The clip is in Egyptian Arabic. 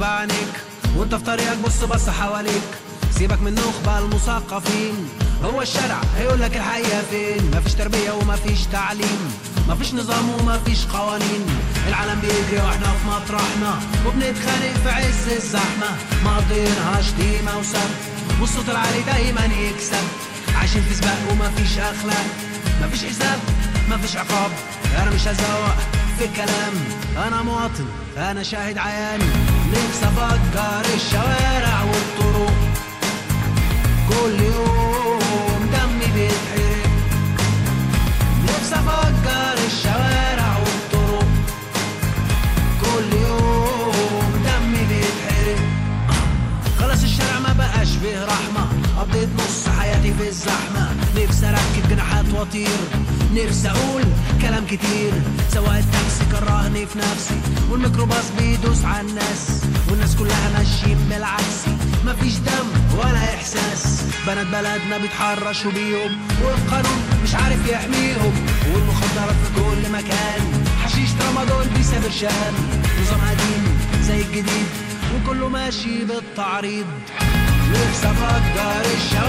بعينيك وانت في طريقك بص بص حواليك سيبك من نخبة المثقفين هو الشارع هيقول لك الحقيقة فين مفيش تربية ومفيش تعليم مفيش نظام ومفيش قوانين العالم بيجري واحنا في مطرحنا وبنتخانق في عز الزحمة مقضينها شتيمة وسب والصوت العالي دايما يكسب عايشين في سباق ومفيش اخلاق مفيش حساب مفيش عقاب انا مش هزوق في الكلام انا مواطن انا شاهد عياني نفسي افجر الشوارع والطرق كل يوم دمي بيتحرق نفسي افجر الشوارع والطرق كل يوم دمي بيتحرق خلاص الشارع ما بقاش فيه رحمة قضيت نص حياتي في الزحمة نفسي اركب جناحات واطير نفسي اقول كلام كتير سواق التاكسي كرهني في نفسي والميكروباص بيدوس على الناس والناس كلها ماشيين بالعكسي مفيش دم ولا احساس بنات بلدنا بيتحرشوا بيهم والقانون مش عارف يحميهم والمخدرات في كل مكان حشيش ترامادول بيسابر شام نظام قديم زي الجديد وكله ماشي بالتعريض نفسي افجر الشارع